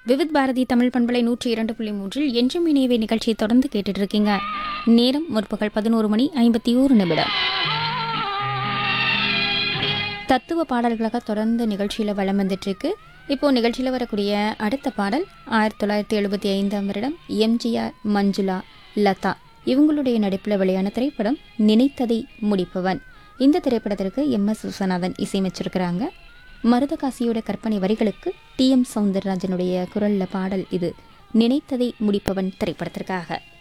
விவித் பாரதி தமிழ் பண்பலை நூற்றி இரண்டு புள்ளி மூன்றில் என்றும் இணையவே நிகழ்ச்சியை தொடர்ந்து கேட்டுட்டு இருக்கீங்க நேரம் முற்பகல் பதினோரு மணி ஐம்பத்தி ஓரு நிமிடம் தத்துவ பாடல்களாக தொடர்ந்து நிகழ்ச்சியில் வலம் வந்துட்டு இருக்கு இப்போ நிகழ்ச்சியில் வரக்கூடிய அடுத்த பாடல் ஆயிரத்தி தொள்ளாயிரத்தி எழுபத்தி ஐந்தாம் வருடம் எம்ஜிஆர் மஞ்சுளா லதா இவங்களுடைய நடிப்பில் வெளியான திரைப்படம் நினைத்ததை முடிப்பவன் இந்த திரைப்படத்திற்கு எம் எஸ் விஸ்வநாதன் இசையமைச்சிருக்கிறாங்க மருதகாசியோட கற்பனை வரிகளுக்கு டி எம் சவுந்தரராஜனுடைய குரல்ல பாடல் இது நினைத்ததை முடிப்பவன் திரைப்படத்திற்காக